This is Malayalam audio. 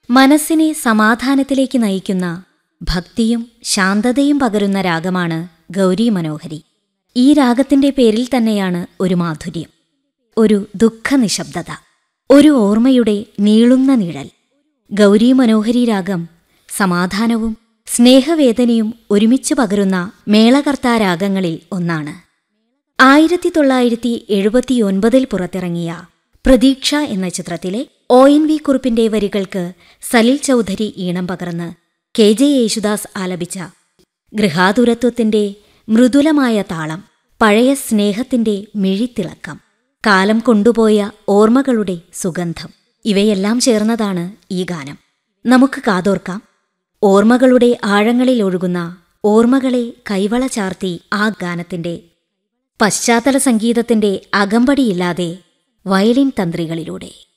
മനസ്സിനെ സമാധാനത്തിലേക്ക് നയിക്കുന്ന ഭക്തിയും ശാന്തതയും പകരുന്ന രാഗമാണ് ഗൗരി മനോഹരി ഈ രാഗത്തിന്റെ പേരിൽ തന്നെയാണ് ഒരു മാധുര്യം ഒരു ദുഃഖനിശബ്ദത ഒരു ഓർമ്മയുടെ നീളുന്ന നിഴൽ ഗൗരി മനോഹരി രാഗം സമാധാനവും സ്നേഹവേദനയും ഒരുമിച്ച് പകരുന്ന മേളകർത്താ രാഗങ്ങളിൽ ഒന്നാണ് ആയിരത്തി തൊള്ളായിരത്തി എഴുപത്തിയൊൻപതിൽ പുറത്തിറങ്ങിയ പ്രതീക്ഷ എന്ന ചിത്രത്തിലെ ഒ എൻ വി കുറിപ്പിന്റെ വരികൾക്ക് സലിൽ ചൗധരി ഈണം പകർന്ന് കെ ജെ യേശുദാസ് ആലപിച്ച ഗൃഹാതുരത്വത്തിന്റെ മൃദുലമായ താളം പഴയ സ്നേഹത്തിന്റെ മിഴിത്തിളക്കം കാലം കൊണ്ടുപോയ ഓർമ്മകളുടെ സുഗന്ധം ഇവയെല്ലാം ചേർന്നതാണ് ഈ ഗാനം നമുക്ക് കാതോർക്കാം ഓർമ്മകളുടെ ആഴങ്ങളിൽ ഒഴുകുന്ന ഓർമ്മകളെ കൈവള ചാർത്തി ആ ഗാനത്തിന്റെ പശ്ചാത്തല സംഗീതത്തിന്റെ അകമ്പടിയില്ലാതെ വയലിൻ തന്ത്രികളിലൂടെ